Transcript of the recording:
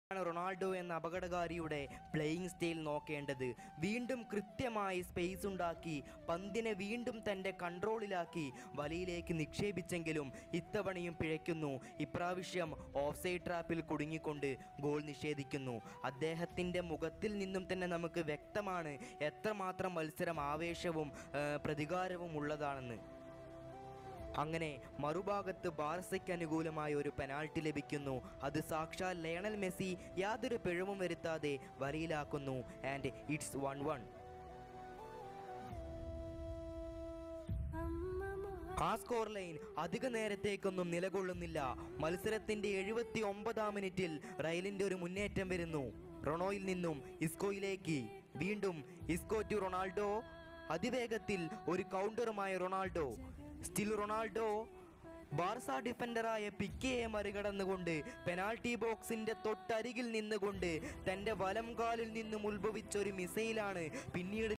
ആണ് റൊണാൾഡോ എന്ന അപകടകാരിയുടെ playing style നോക്കേണ്ടത് വീണ്ടും കൃത്യമായി സ്പേസ് ഉണ്ടാക്കി പന്തിനെ വീണ്ടും തൻ്റെ കൺട്രോളിലാക്കി വലയിലേക്ക് നിക്ഷേപിച്ചെങ്കിലും ഇത്തവണയും പിഴയ്ക്കുന്നു ഇപ്രാവശ്യം ഓഫ് സൈഡ് ട്രാപ്പിൽ കുടുങ്ങിക്കൊണ്ട് ഗോൾ നിഷേധിക്കുന്നു അദ്ദേഹത്തിൻ്റെ മുഖത്തിൽ നിന്നും തന്നെ നമുക്ക് വ്യക്തമാണ് എത്രമാത്രം മത്സരം ആവേശവും ആ, പ്രതികാരവും ഉള്ളതാണെന്ന് അങ്ങനെ മറുഭാഗത്ത് ബാർസയ്ക്ക് അനുകൂലമായ ഒരു പെനാൾട്ടി ലഭിക്കുന്നു അത് സാക്ഷാൽ ലയണൽ മെസ്സി യാതൊരു പിഴവും വരുത്താതെ വലയിലാക്കുന്നു ആൻഡ് ഇറ്റ്സ് വൺ വൺ ആ സ്കോർ ലൈൻ അധിക നേരത്തേക്കൊന്നും നിലകൊള്ളുന്നില്ല മത്സരത്തിന്റെ എഴുപത്തി ഒമ്പതാം മിനിറ്റിൽ റയലിന്റെ ഒരു മുന്നേറ്റം വരുന്നു റൊണോയിൽ നിന്നും ഇസ്കോയിലേക്ക് വീണ്ടും ഇസ്കോ ടു റൊണാൾഡോ അതിവേഗത്തിൽ ഒരു കൗണ്ടറുമായ റൊണാൾഡോ സ്റ്റിൽ റൊണാൾഡോ ബാർസ ഡിഫൻഡറായ പിക്കയെ മറികടന്നുകൊണ്ട് പെനാൾട്ടി ബോക്സിന്റെ തൊട്ടരികിൽ നിന്നുകൊണ്ട് തന്റെ വലം കാലിൽ നിന്നും ഉത്ഭവിച്ച ഒരു മിസൈലാണ് പിന്നീട്